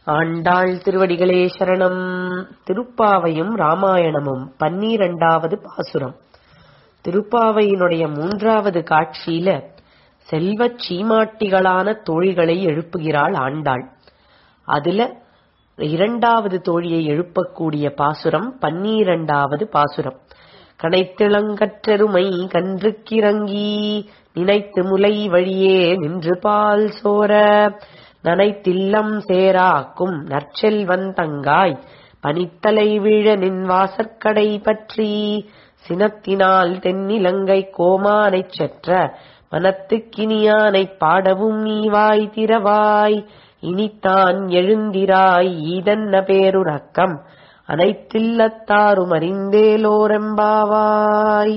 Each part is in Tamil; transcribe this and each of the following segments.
ஆண்டாள் திருவடிகளே சரணம் திருப்பாவையும் ராமாயணமும் பன்னிரண்டாவது பாசுரம் திருப்பாவையினுடைய மூன்றாவது காட்சியில செல்வச் சீமாட்டிகளான தோழிகளை எழுப்புகிறாள் ஆண்டாள் அதுல இரண்டாவது தோழியை எழுப்பக்கூடிய பாசுரம் பன்னிரண்டாவது பாசுரம் கனைத்திளங்கற்றெருமை கன்றுக்கிறங்கி நினைத்து முலை வழியே நின்று பால் சோர நனைத்தில்லம் சேராக்கும் நற்செல்வன் தங்காய் பனித்தலை வீழ நின் வாசற்கடை பற்றி சினத்தினால் தென்னிலங்கை கோமானைச் செற்ற மனத்துக்கினியானைப் பாடவும் நீவாய் திறவாய் இனித்தான் எழுந்திராய் ஈதன்ன பேருறக்கம் அனைத்தில்லத்தாரும் அறிந்தேலோரெம்பாவாய்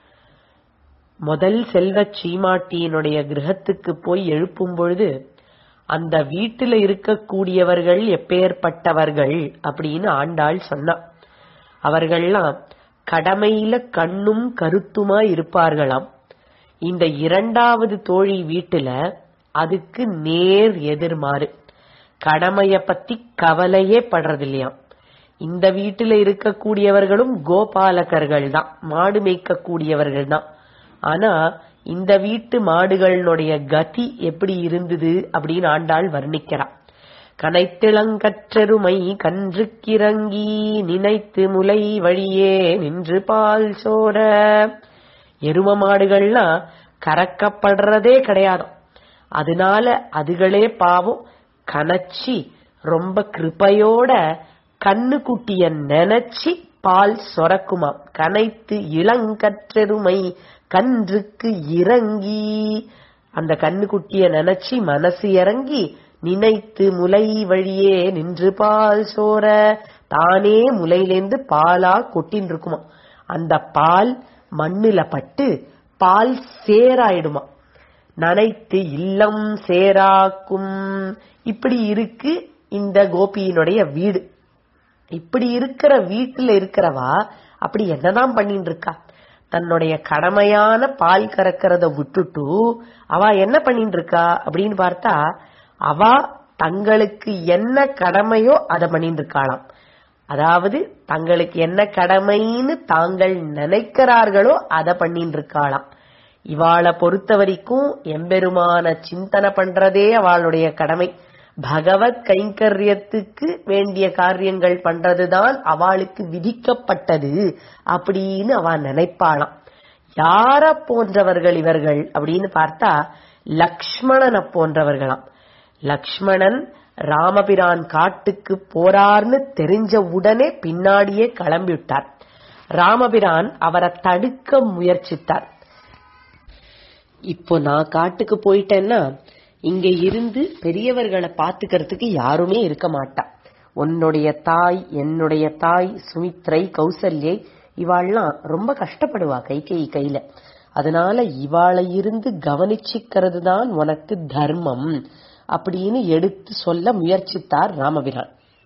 முதல் செல்வச் சீமாட்டியினுடைய கிரகத்துக்கு போய் எழுப்பும் பொழுது அந்த வீட்டுல இருக்கக்கூடியவர்கள் எப்பேற்பட்டவர்கள் அப்படின்னு ஆண்டாள் சொன்னா அவர்கள்லாம் கடமையில கண்ணும் கருத்துமா இருப்பார்களாம் இந்த இரண்டாவது தோழி வீட்டுல அதுக்கு நேர் எதிர்மாறு கடமைய பத்தி கவலையே படுறது இல்லையாம் இந்த வீட்டுல இருக்கக்கூடியவர்களும் கோபாலகர்கள் தான் மாடு மேய்க்கக்கூடியவர்கள் தான் ஆனா இந்த வீட்டு மாடுகளினுடைய கதி எப்படி இருந்தது அப்படின்னு ஆண்டாள் வர்ணிக்கிறான் கனைத்திளங்கற்றெருமை கன்றுக்கிறங்கி நினைத்து முலை வழியே நின்று பால் சோர எரும மாடுகள்லாம் கறக்கப்படுறதே கிடையாது அதனால அதுகளே பாவம் கனச்சி ரொம்ப கிருப்பையோட கண்ணு குட்டிய நினைச்சி பால் சொரக்குமாம் கனைத்து இளங்கற்றெருமை கன்றுக்கு இறங்கி அந்த கண்ணு குட்டிய நினைச்சி மனசு இறங்கி நினைத்து முலை வழியே நின்று பால் சோர தானே முலையிலேந்து பாலா கொட்டின் இருக்குமா அந்த பால் மண்ணுல பட்டு பால் சேராயிடுமா நனைத்து இல்லம் சேராக்கும் இப்படி இருக்கு இந்த கோபியினுடைய வீடு இப்படி இருக்கிற வீட்டுல இருக்கிறவா அப்படி என்னதான் பண்ணிட்டு இருக்கா தன்னுடைய கடமையான பால் கறக்கிறத விட்டுட்டு அவ என்ன பண்ணிட்டு இருக்கா அப்படின்னு பார்த்தா அவ தங்களுக்கு என்ன கடமையோ அதை பண்ணிட்டு இருக்காளாம் அதாவது தங்களுக்கு என்ன கடமைன்னு தாங்கள் நினைக்கிறார்களோ அதை பண்ணிட்டு இருக்காளாம் இவாளை பொறுத்த வரைக்கும் எம்பெருமான சிந்தனை பண்றதே அவளுடைய கடமை பகவத் கைங்கரியத்துக்கு வேண்டிய காரியங்கள் பண்றதுதான் அவளுக்கு விதிக்கப்பட்டது அப்படின்னு அவ நினைப்பாளாம் யார போன்றவர்கள் இவர்கள் அப்படின்னு பார்த்தா லக்ஷ்மணனை போன்றவர்களாம் லக்ஷ்மணன் ராமபிரான் காட்டுக்கு போறார்னு தெரிஞ்ச உடனே பின்னாடியே கிளம்பி விட்டார் ராமபிரான் அவரை தடுக்க முயற்சித்தார் இப்போ நான் காட்டுக்கு போயிட்டேன்னா இங்க இருந்து பெரியவர்களை பாத்துக்கிறதுக்கு யாருமே இருக்க மாட்டா உன்னுடைய தாய் என்னுடைய தாய் சுமித்ரை கௌசல்யை இவாள்லாம் ரொம்ப கஷ்டப்படுவா கை கை கையில அதனால இவாளை இருந்து கவனிச்சுக்கிறது தான் உனக்கு தர்மம் அப்படின்னு எடுத்து சொல்ல முயற்சித்தார் ராமபிரான்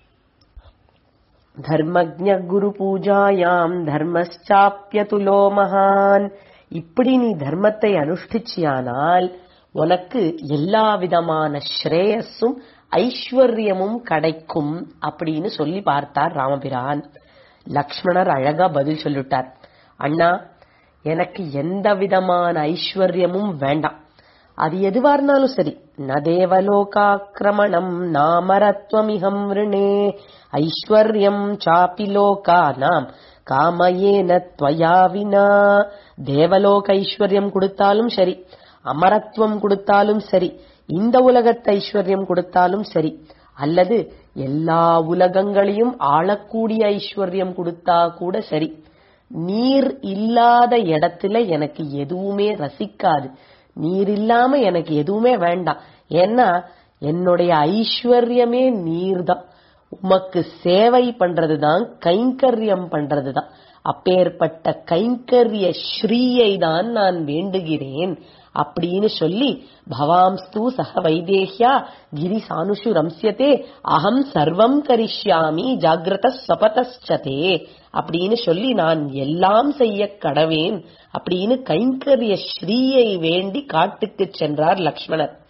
தர்மஜ குரு பூஜாயாம் தர்மச்சாப்பியதுலோ மகான் இப்படி நீ தர்மத்தை அனுஷ்டிச்சியானால் உனக்கு எல்லா விதமான ஸ்ரேயஸும் ஐஸ்வர்யமும் கிடைக்கும் அப்படின்னு சொல்லி பார்த்தார் ராமபிரான் லக்ஷ்மணர் அழகா பதில் சொல்லிட்டார் அண்ணா எனக்கு எந்த விதமான ஐஸ்வர்யமும் வேண்டாம் அது எதுவா இருந்தாலும் சரி ந தேவலோகாக்கிரமணம் நாமரத்வமிகம் ரிணே ஐஸ்வர்யம் சாப்பி லோகா நாம் காமயேன துவயா வினா தேவலோக ஐஸ்வர்யம் கொடுத்தாலும் சரி அமரத்துவம் கொடுத்தாலும் சரி இந்த உலகத்து ஐஸ்வர்யம் கொடுத்தாலும் சரி அல்லது எல்லா உலகங்களையும் ஆளக்கூடிய ஐஸ்வர்யம் கொடுத்தா கூட சரி நீர் இல்லாத இடத்துல எனக்கு எதுவுமே ரசிக்காது நீர் இல்லாம எனக்கு எதுவுமே வேண்டாம் ஏன்னா என்னுடைய ஐஸ்வர்யமே நீர் தான் உமக்கு சேவை பண்றதுதான் கைங்கரியம் பண்றதுதான் அப்பேற்பட்ட கைங்கரிய ஸ்ரீயை தான் நான் வேண்டுகிறேன் அப்படின்னு சொல்லி பவாம்ஸ்து சக வைதேஹ்யா கிரி சானுஷு ரம்சியதே அகம் சர்வம் கரிஷ்யாமி ஜாகிரத சபதச்சதே அப்படின்னு சொல்லி நான் எல்லாம் செய்ய கடவேன் அப்படின்னு கைங்கரிய ஸ்ரீயை வேண்டி காட்டுக்கு சென்றார் லக்ஷ்மணர்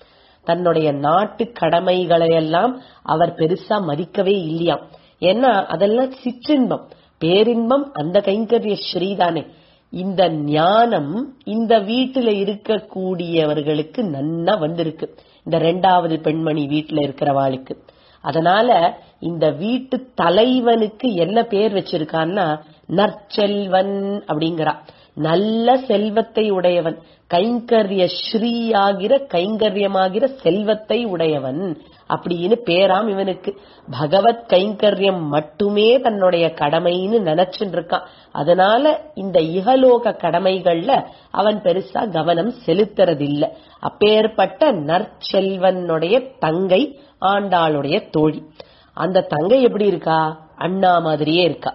தன்னுடைய நாட்டு கடமைகளை எல்லாம் அவர் பெருசா மதிக்கவே இல்லையாம் ஏன்னா அதெல்லாம் சிற்றின்பம் பேரின்பம் அந்த கைங்கரிய ஸ்ரீதானே இந்த ஞானம் இந்த வீட்டுல இருக்கக்கூடியவர்களுக்கு நன்னா வந்திருக்கு இந்த ரெண்டாவது பெண்மணி வீட்டுல இருக்கிறவாளுக்கு அதனால இந்த வீட்டு தலைவனுக்கு என்ன பேர் வச்சிருக்கான்னா நற்செல்வன் அப்படிங்கிறா நல்ல செல்வத்தை உடையவன் கைங்கரிய ஸ்ரீயாகிற கைங்கரியமாகிற செல்வத்தை உடையவன் அப்படின்னு பேராம் இவனுக்கு பகவத் கைங்கரியம் மட்டுமே தன்னுடைய கடமைன்னு நினைச்சுட்டு இருக்கான் அதனால இந்த இகலோக கடமைகள்ல அவன் பெருசா கவனம் செலுத்துறதில்ல அப்பேற்பட்ட நற்செல்வனுடைய தங்கை ஆண்டாளுடைய தோழி அந்த தங்கை எப்படி இருக்கா அண்ணா மாதிரியே இருக்கா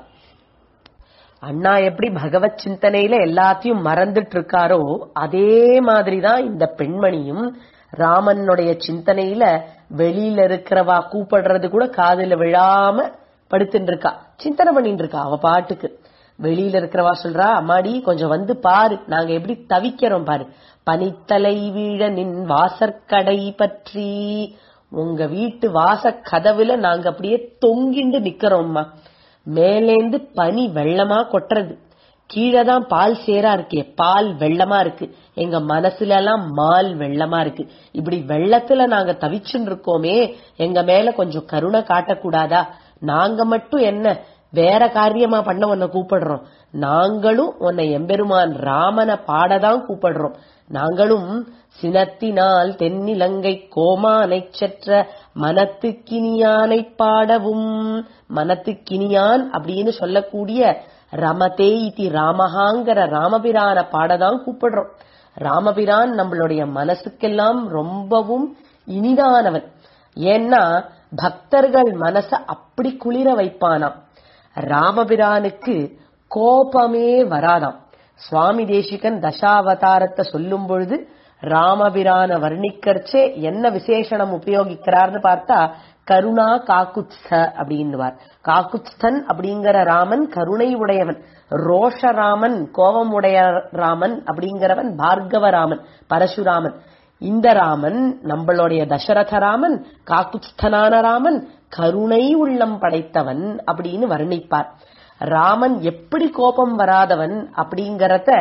அண்ணா எப்படி பகவத் சிந்தனையில எல்லாத்தையும் மறந்துட்டு இருக்காரோ அதே மாதிரிதான் இந்த பெண்மணியும் ராமனுடைய சிந்தனையில வெளியில இருக்கிறவா கூப்பிடுறது கூட காதுல விழாம படுத்துட்டு இருக்கா சிந்தனை பண்ணிட்டு இருக்கா அவ பாட்டுக்கு வெளியில இருக்கிறவா சொல்றா அம்மாடி கொஞ்சம் வந்து பாரு நாங்க எப்படி தவிக்கிறோம் பாரு பனித்தலை வீழ நின் வாசற்கடை பற்றி உங்க வீட்டு வாச கதவுல நாங்க அப்படியே தொங்கிண்டு நிக்கிறோம்மா மேலேந்து பனி வெள்ளமா கொட்டுறது கீழே தான் பால் சேரா இருக்கே பால் வெள்ளமா இருக்கு எங்க மனசுல எல்லாம் மால் வெள்ளமா இருக்கு இப்படி வெள்ளத்துல நாங்க தவிச்சுன்னு இருக்கோமே எங்க மேல கொஞ்சம் கருணை காட்டக்கூடாதா நாங்க மட்டும் என்ன வேற காரியமா பண்ண உன்னை கூப்பிடுறோம் நாங்களும் உன்னை எம்பெருமான் ராமனை பாடதான் கூப்பிடுறோம் நாங்களும் சினத்தினால் தென்னிலங்கை கோமானைச் செற்ற மனத்துக்கினியானை பாடவும் மனத்துக்கினியான் அப்படின்னு சொல்லக்கூடிய ரமதே இதி ராமஹாங்கிற ராமபிரான பாடதான் கூப்பிடுறோம் ராமபிரான் நம்மளுடைய மனசுக்கெல்லாம் ரொம்பவும் இனிதானவன் ஏன்னா பக்தர்கள் மனச அப்படி குளிர வைப்பானாம் ராமபிரானுக்கு கோபமே வராதாம் சுவாமி தேசிகன் தசாவதாரத்தை சொல்லும் பொழுது ராமபிரான வர்ணிக்கர்ச்சே என்ன விசேஷணம் உபயோகிக்கிறார்னு பார்த்தா கருணா காக்குத்ஸ்த அப்படின்னுவார் காக்குத்ஸ்தன் அப்படிங்கிற ராமன் கருணை உடையவன் ரோஷராமன் கோபம் உடைய ராமன் அப்படிங்கிறவன் பார்கவ ராமன் பரசுராமன் இந்த ராமன் நம்மளுடைய தசரத ராமன் காக்குத்ஸ்தனான ராமன் கருணை உள்ளம் படைத்தவன் அப்படின்னு வர்ணிப்பார் ராமன் எப்படி கோபம் வராதவன் அப்படிங்கறத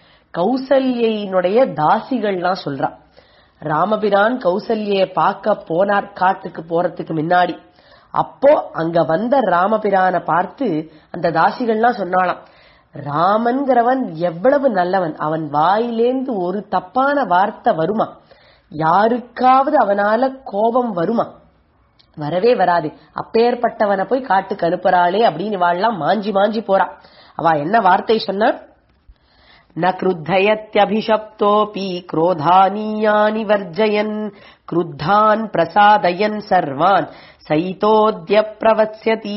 கௌசல்யினுடைய தாசிகள்லாம் சொல்றான் ராமபிரான் கௌசல்ய பார்க்க போனார் காட்டுக்கு போறதுக்கு முன்னாடி அப்போ அங்க வந்த ராமபிரான பார்த்து அந்த தாசிகள்லாம் சொன்னாலாம் ராமன்கிறவன் எவ்வளவு நல்லவன் அவன் வாயிலேந்து ஒரு தப்பான வார்த்தை வருமா யாருக்காவது அவனால கோபம் வருமா வரவே வராது அப்பேற்பட்டவனை போய் காட்டுக்கு அனுப்புறாளே அப்படின்னு வாழலாம் மாஞ்சி மாஞ்சி போறா அவ என்ன வார்த்தை சொன்னா न क्रुद्धयत्यभिशप्तोऽपि क्रोधानीयानि वर्जयन् क्रुद्धान् प्रसादयन् सर्वान् सैतोऽद्य प्रवत्स्यति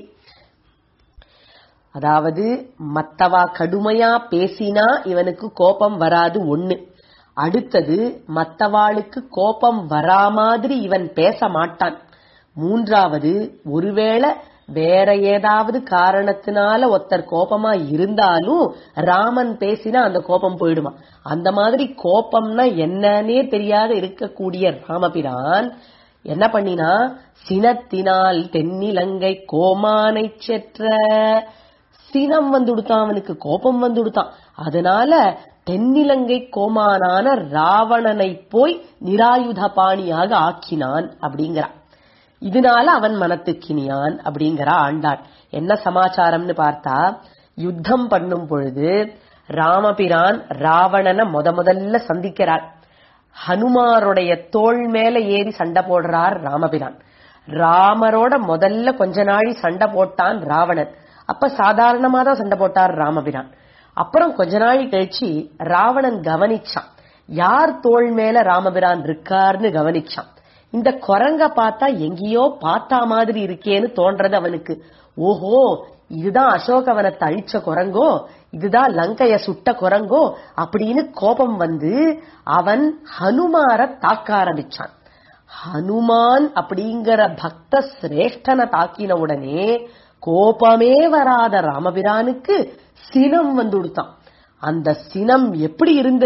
அதாவது மத்தவா கடுமையா பேசினா இவனுக்கு கோபம் வராது ஒண்ணு அடுத்தது மத்தவாளுக்கு கோபம் வரா மாதிரி இவன் பேச மாட்டான் மூன்றாவது ஒருவேளை வேற ஏதாவது காரணத்தினால ஒருத்தர் கோபமா இருந்தாலும் ராமன் பேசினா அந்த கோபம் போயிடுமா அந்த மாதிரி கோபம்னா என்னன்னே தெரியாத இருக்கக்கூடிய ராமபிரான் என்ன பண்ணினா சினத்தினால் தென்னிலங்கை கோமானை செற்ற சினம் வந்து கொடுத்தான் அவனுக்கு கோபம் வந்து கொடுத்தான் அதனால தென்னிலங்கை கோமானான ராவணனை போய் நிராயுத பாணியாக ஆக்கினான் அப்படிங்கிறான் இதனால அவன் மனத்துக்கினியான் அப்படிங்கிற ஆண்டாள் என்ன சமாச்சாரம்னு பார்த்தா யுத்தம் பண்ணும் பொழுது ராமபிரான் ராவணனை முத முதல்ல சந்திக்கிறார் ஹனுமாருடைய தோள் மேல ஏறி சண்டை போடுறார் ராமபிரான் ராமரோட முதல்ல கொஞ்ச நாளி சண்டை போட்டான் ராவணன் அப்ப சாதாரணமா தான் சண்டை போட்டார் ராமபிரான் அப்புறம் கொஞ்ச நாளி கழிச்சு ராவணன் கவனிச்சான் யார் தோள் மேல ராமபிரான் இருக்கார்னு கவனிச்சான் இந்த குரங்க பார்த்தா எங்கேயோ பார்த்தா மாதிரி இருக்கேன்னு தோன்றது அவனுக்கு ஓஹோ இதுதான் அசோகவனத்தை அழிச்ச குரங்கோ இதுதான் லங்கைய சுட்ட குரங்கோ அப்படின்னு கோபம் வந்து அவன் ஹனுமார தாக்க ஆரம்பிச்சான் ஹனுமான் அப்படிங்கிற பக்த சிரேஷ்டனை தாக்கின உடனே கோபமே வராத ராமபிரானுக்கு சினம் வந்து கொடுத்தான் அந்த சினம் எப்படி இருந்தது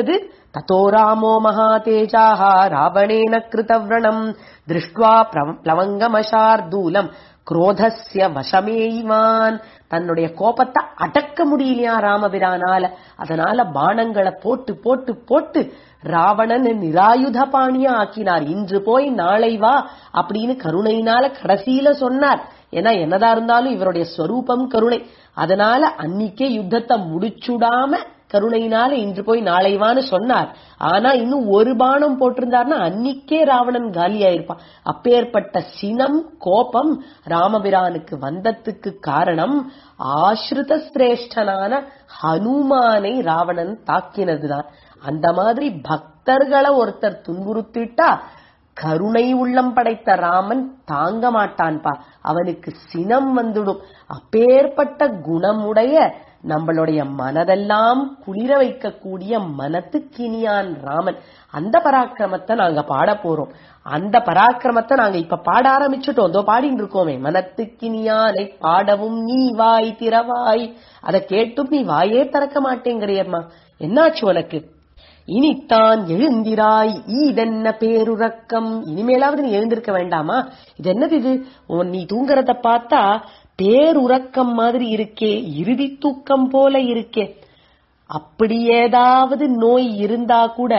ततो रामो महातेजाः रावणेन कृतव्रणम् दृष्ट्वा प्लव- प्लवङ्गमशार्दूलम् குரோதஸ்ய வசமேய்வான் தன்னுடைய கோபத்தை அடக்க முடியலையா ராமபிரானால அதனால பானங்களை போட்டு போட்டு போட்டு ராவணன் நிராயுத பாணியா ஆக்கினார் இன்று போய் நாளை வா அப்படின்னு கருணையினால கடைசியில சொன்னார் ஏன்னா என்னதா இருந்தாலும் இவருடைய ஸ்வரூபம் கருணை அதனால அன்னிக்கே யுத்தத்தை முடிச்சுடாம கருணையினால இன்று போய் நாளை வான்னு சொன்னார் ஆனா இன்னும் ஒரு பானம் போட்டிருந்தார்னா அன்னிக்கே ராவணன் காலியாயிருப்பான் அப்பேற்பட்ட சினம் கோபம் ராமபிரானுக்கு வந்ததுக்கு காரணம் ஆசிரித சிரேஷ்டனான ஹனுமானை ராவணன் தாக்கினதுதான் அந்த மாதிரி பக்தர்களை ஒருத்தர் துன்புறுத்திட்டா கருணை உள்ளம் படைத்த ராமன் தாங்க மாட்டான்பா அவனுக்கு சினம் வந்துடும் அப்பேற்பட்ட குணமுடைய நம்மளுடைய மனதெல்லாம் குளிர வைக்கக்கூடிய மனத்துக்கினியான் ராமன் அந்த பராக்கிரமத்தை நாங்க பாட போறோம் அந்த பராக்கிரமத்தை நாங்க இப்ப பாட ஆரம்பிச்சுட்டோம் இதோ பாடிட்டு இருக்கோமே மனத்துக்கினியானை பாடவும் நீ வாய் திறவாய் அதை கேட்டும் நீ வாயே திறக்க மாட்டேங்கிறியம்மா என்னாச்சு உனக்கு இனித்தான் எழுந்திராய் ஈதென்ன பேருறக்கம் இனிமேலாவது நீ எழுந்திருக்க வேண்டாமா இது என்னது இது உன் நீ தூங்குறத பார்த்தா பேருறக்கம் மாதிரி இருக்கே இறுதி தூக்கம் போல இருக்கே அப்படி ஏதாவது நோய் இருந்தா கூட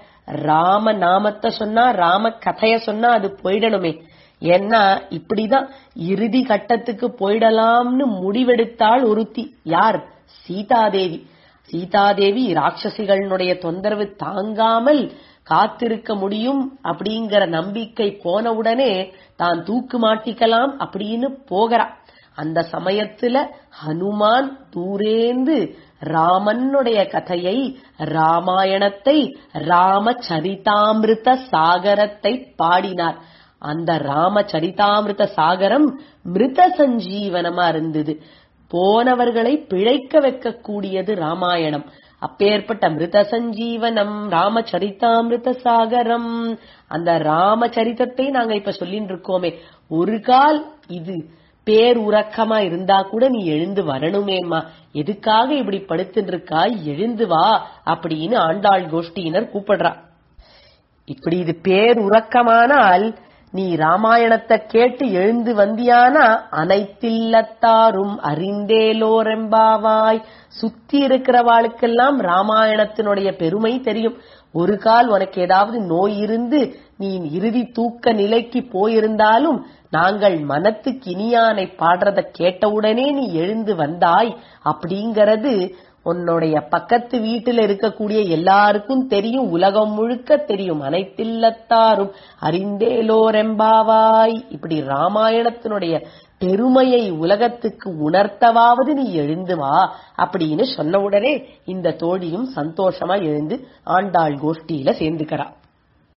ராம நாமத்தை சொன்னா ராம கதைய சொன்னா அது போயிடணுமே ஏன்னா இப்படிதான் இறுதி கட்டத்துக்கு போயிடலாம்னு முடிவெடுத்தாள் ஒருத்தி யார் சீதாதேவி சீதாதேவி ராட்சசிகளுடைய தொந்தரவு தாங்காமல் காத்திருக்க முடியும் அப்படிங்கிற நம்பிக்கை போன உடனே தான் தூக்கு மாட்டிக்கலாம் அப்படின்னு போகிறா அந்த சமயத்துல ஹனுமான் தூரேந்து ராமனுடைய கதையை ராமாயணத்தை ராமச்சரிதாமிருத சாகரத்தை பாடினார் அந்த ராமச்சரிதாமிருத சாகரம் மிருத சஞ்சீவனமா இருந்தது போனவர்களை பிழைக்க வைக்கக்கூடியது ராமாயணம் அப்பேற்பட்ட மிருத சஞ்சீவனம் ராமச்சரிதாமிருத சாகரம் அந்த ராமச்சரிதத்தை நாங்க இப்ப சொல்லிட்டு இருக்கோமே ஒரு கால் இது பேர் உறக்கமா இருந்தா கூட நீ எழுந்து வரணுமேம்மா எதுக்காக இப்படி படுத்துட்டு இருக்காய் எழுந்து வா அப்படின்னு ஆண்டாள் கோஷ்டியினர் கூப்பிடுறா இப்படி இது பேர் உறக்கமானால் நீ ராமாயணத்தை கேட்டு எழுந்து வந்தியானா அனைத்தில்லத்தாரும் அறிந்தேலோரெம்பாவாய் சுத்தி இருக்கிறவாளுக்கெல்லாம் ராமாயணத்தினுடைய பெருமை தெரியும் ஒரு கால் உனக்கு ஏதாவது நோய் இருந்து நீ இறுதி தூக்க நிலைக்கு போயிருந்தாலும் நாங்கள் மனத்துக்கு இனியானை பாடுறத கேட்டவுடனே நீ எழுந்து வந்தாய் அப்படிங்கறது உன்னுடைய பக்கத்து வீட்டுல இருக்கக்கூடிய எல்லாருக்கும் தெரியும் உலகம் முழுக்க தெரியும் அனைத்தில்லத்தாரும் அறிந்தேலோரெம்பாவாய் இப்படி ராமாயணத்தினுடைய பெருமையை உலகத்துக்கு உணர்த்தவாவது நீ எழுந்து வா அப்படின்னு சொன்ன உடனே இந்த தோழியும் சந்தோஷமா எழுந்து ஆண்டாள் கோஷ்டியில சேர்ந்துக்கிறா